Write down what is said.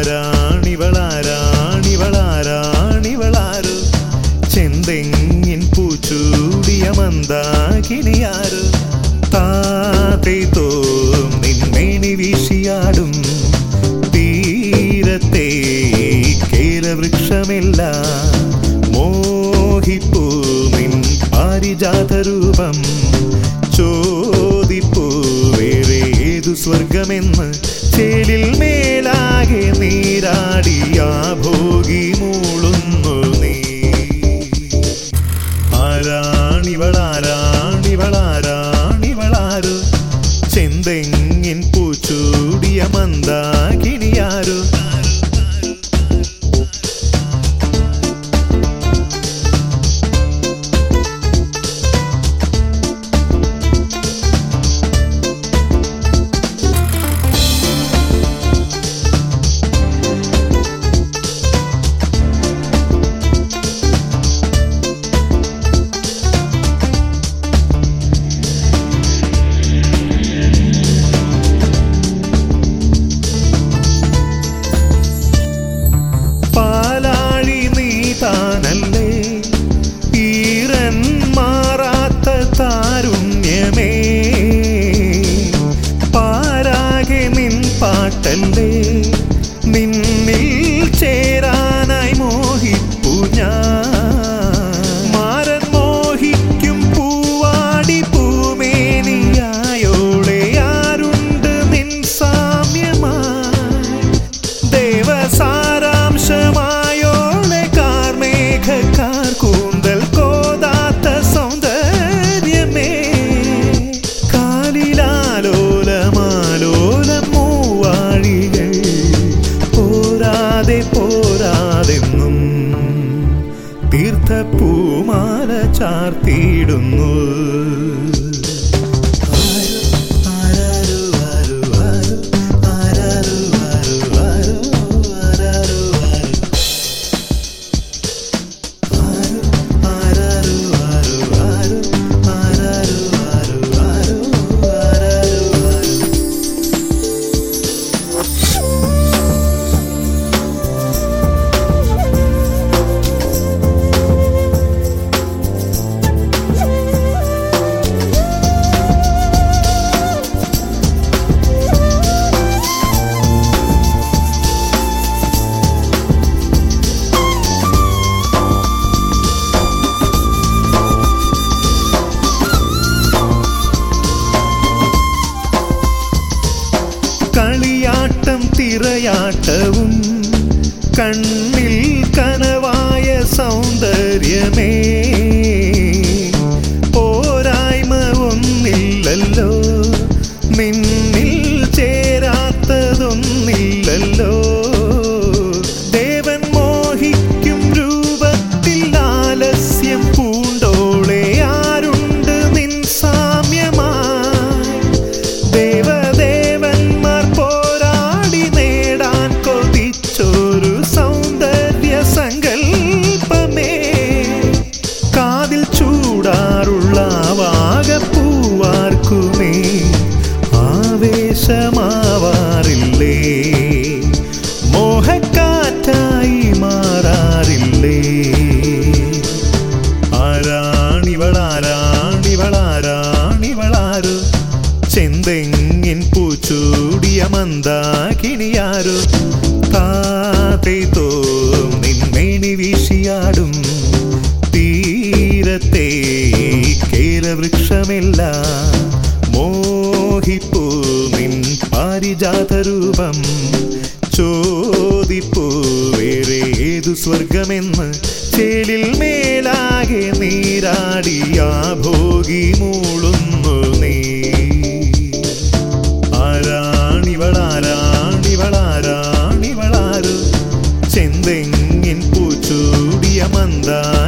ആരാണിവളാരാണിവളാരാണിവളാരോ ചെന്തെങ്ങിൻ പൂച്ചൂടിയ മന്ദാകിനിയാരോ താതേ തോം നിന്മേനി വീശിയാടും തീരത്തെ കേരവൃക്ഷമെല്ലാം മോഹിപ്പൂ നിൻ പാരിജാതരൂപം ചോദിപ്പൂ വേറെ ഏതു സ്വർഗമെന്ന് ചേലിൽ മേലാകെ നീരാടി ആ ഭോഗി മൂളുന്നു നീ ആരാണിവളാരാണിവളാരാണിവളാരോ ചെന്തെങ്ങിൻ പൂച്ചൂടിയ മന്ദാകിനിയാരോ പാലാഴി നീ താനല്ലേ ഈറൻ മാറാത്ത താരുണ്യമേ പാരാകെ നിൻ പാട്ടല്ലേ നിന്നിൽ ചേരാനായി മോഹിപ്പു ഞാൻ മാരൻ മോഹിക്കും പൂവാടി പൂമേനിയായോളെ ആരുണ്ട് നിൻ സാമ്യമായി ദേവസാരാംശമായോളെ കാർമേഘക്കാർ കൂന്തൽ കോതാത്ത സൗന്ദര്യമേ കാലിലാലോലമാലോലം മൂവാഴികൾ പോരാതെ പോരാതെന്നും തീർത്ഥപ്പൂമാല ചാർത്തിയിടുന്നു ആരോ ആരോ ആരോ ആരാരോ ആരോ ആരോ ആരാരോ ആരോ ആരോ ആരാരോ ആരോ ആരോ ആരാരോ ആരോ കളിയാട്ടം തിറയാട്ടവും കണ്ണിൽ കനവായ സൗന്ദര്യമേ പോരായ്മ ഒന്നില്ലല്ലോ നിന്നിൽ ചേരാത്തതൊന്നില്ലല്ലോ ദേവൻ മോഹിക്കും രൂപത്തിൽ ആലസ്യം പൂണ്ടോളെ ആരുണ്ട് നിൻ സാമ്യമായി ദേവദേവന്മാർ പോരാടി നേടാൻ കൊതിച്ചൊരു സൗന്ദര്യ സങ്കൽപ്പമേ കാതിൽ ചൂടാറുള്ള വാഗപ്പൂവാർക്കുമേ ആവേശമാവാറില്ലേ മോഹക്കാറ്റായി മാറാറില്ലേ ആരാണിവളാരാണിവളാരാണിവളാരോ ചെന്തെങ്ങിൻ പൂച്ചൂടിയ മന്ദാകിനിയാരോ താതേ തോം നിന്മേനി വീശിയാടും തീരത്തെ കേരവൃക്ഷമെല്ലാം മോഹിപ്പൂ നിൻ പാരിജാതരൂപം ചോദിപ്പൂ വേറെ ഏതു സ്വർഗമെന്ന് ചേലിൽ മേലാകെ നീരാടി ആ ഭോഗി മൂളുന്നു നീ ആരാണിവളാരാണിവളാരാണിവളാരോ ചെന്തെങ്ങിൻ പൂച്ചൂടിയ മന്ദാ